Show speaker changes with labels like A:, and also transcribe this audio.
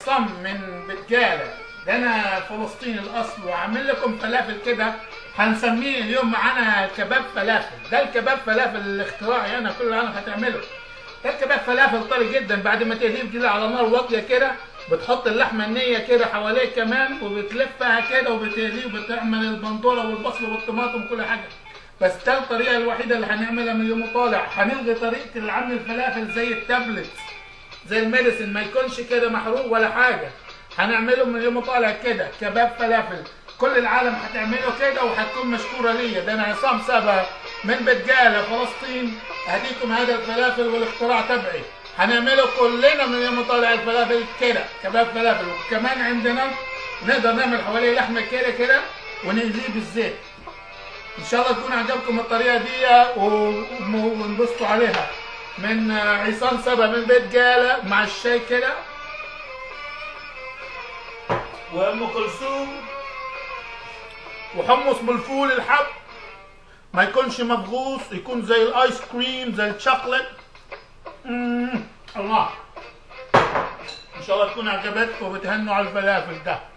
A: عصام من بتجالة ده انا فلسطيني الاصل وعامل لكم فلافل كده هنسميه اليوم معانا كباب فلافل ده الكباب فلافل الاختراعي انا كل اللي انا هتعمله ده الكباب فلافل طري جدا بعد ما تقليه كده على نار واطيه كده بتحط اللحمه النيه كده حواليه كمان وبتلفها كده وبتقليه وبتعمل البندوره والبصل والطماطم وكل حاجه بس ده الطريقه الوحيده اللي هنعملها من يوم طالع هنلغي طريقه اللي عامل الفلافل زي التابلت زي الميديسن ما يكونش كده محروق ولا حاجه هنعمله من يوم طالع كده كباب فلافل كل العالم هتعمله كده وهتكون مشكوره ليا ده انا عصام سبا من بتجاله فلسطين اهديكم هذا الفلافل والاختراع تبعي هنعمله كلنا من يوم طالع الفلافل كده كباب فلافل وكمان عندنا نقدر نعمل حواليه لحمه كده كده ونقليه بالزيت ان شاء الله تكون عجبكم الطريقه دي و- وانبسطوا عليها من عصام سبا من بيت جاله مع الشاي كده وام كلثوم وحمص بالفول الحب ما يكونش مبغوص يكون زي الايس كريم زي الشوكليت مم، الله ان شاء الله تكون عجبتكم وبتهنوا على الفلافل ده